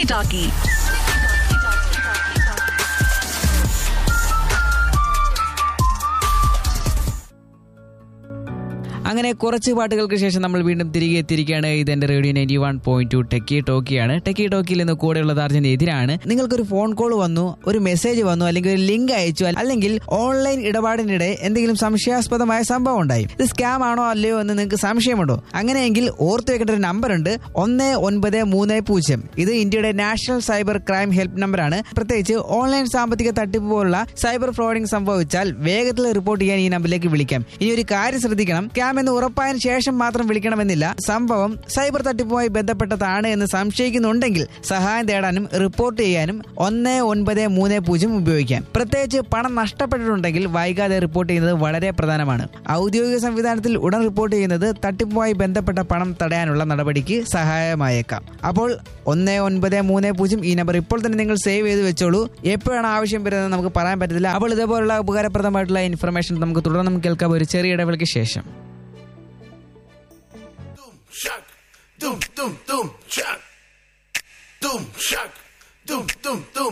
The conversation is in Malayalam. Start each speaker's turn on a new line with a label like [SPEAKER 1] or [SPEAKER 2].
[SPEAKER 1] Talkie Talkie.
[SPEAKER 2] അങ്ങനെ കുറച്ച് പാട്ടുകൾക്ക് ശേഷം നമ്മൾ വീണ്ടും തിരികെ എത്തിയിരിക്കുകയാണ് ഇത് എന്റെ radio ninety one point two techie ടോക്കിയാണ് ടെക്കി ടോക്കിയിൽ നിന്ന് കൂടെയുള്ളത് അർജന്റ് എതിരാണ് നിങ്ങൾക്കൊരു ഫോൺ കോൾ വന്നു ഒരു മെസ്സേജ് വന്നു അല്ലെങ്കിൽ ഒരു ലിങ്ക് അയച്ചു അല്ലെങ്കിൽ ഓൺലൈൻ ഇടപാടിനിടെ എന്തെങ്കിലും സംശയാസ്പദമായ സംഭവം ഉണ്ടായി ഇത് സ്കാം ആണോ അല്ലയോ എന്ന് നിങ്ങൾക്ക് സംശയമുണ്ടോ അങ്ങനെയെങ്കിൽ ഓർത്തു വെക്കേണ്ട ഒരു നമ്പർ ഉണ്ട് ഒന്ന് ഒൻപത് മൂന്ന് പൂജ്യം ഇത് ഇന്ത്യയുടെ നാഷണൽ സൈബർ ക്രൈം ഹെൽപ്പ് നമ്പറാണ് പ്രത്യേകിച്ച് ഓൺലൈൻ സാമ്പത്തിക തട്ടിപ്പ് പോലുള്ള സൈബർ ഫ്രോഡിംഗ് സംഭവിച്ചാൽ വേഗത്തിൽ റിപ്പോർട്ട് ചെയ്യാൻ ഈ നമ്പറിലേക്ക് വിളിക്കാം ഇനി ഒരു കാര്യം ശ്രദ്ധിക്കണം സ്കാം എന്ന് ഉറപ്പായതിനു ശേഷം മാത്രം വിളിക്കണമെന്നില്ല സംഭവം സൈബർ തട്ടിപ്പുമായി ബന്ധപ്പെട്ടതാണ് എന്ന് സംശയിക്കുന്നുണ്ടെങ്കിൽ സഹായം തേടാനും റിപ്പോർട്ട് ചെയ്യാനും ഒന്ന് ഒൻപത് മൂന്ന് പൂജ്യം ഉപയോഗിക്കാം പ്രത്യേകിച്ച് പണം നഷ്ടപ്പെട്ടിട്ടുണ്ടെങ്കിൽ വൈകാതെ റിപ്പോർട്ട് ചെയ്യുന്നത് വളരെ പ്രധാനമാണ് ഔദ്യോഗിക സംവിധാനത്തിൽ ഉടൻ റിപ്പോർട്ട് ചെയ്യുന്നത് തട്ടിപ്പുമായി ബന്ധപ്പെട്ട പണം തടയാനുള്ള നടപടിക്ക് സഹായമായേക്കാം അപ്പോൾ ഒന്ന് ഒൻപത് മൂന്ന് പൂജ്യം ഈ നമ്പർ ഇപ്പോൾ തന്നെ നിങ്ങൾ സേവ് ചെയ്ത് വെച്ചോളൂ എപ്പോഴാണ് ആവശ്യം വരുന്നത് നമുക്ക് പറയാൻ പറ്റത്തില്ല അപ്പോൾ ഇതേപോലുള്ള ഉപകാരപ്രദമായിട്ടുള്ള ഇൻഫർമേഷൻ നമുക്ക് തുടർന്നും കേൾക്കാം ഒരു ചെറിയ ഇടവേളയ്ക്ക് ശേഷം
[SPEAKER 3] Shock. Doom, doom, doom, shock. Doom, shock. Doom, doom, doom.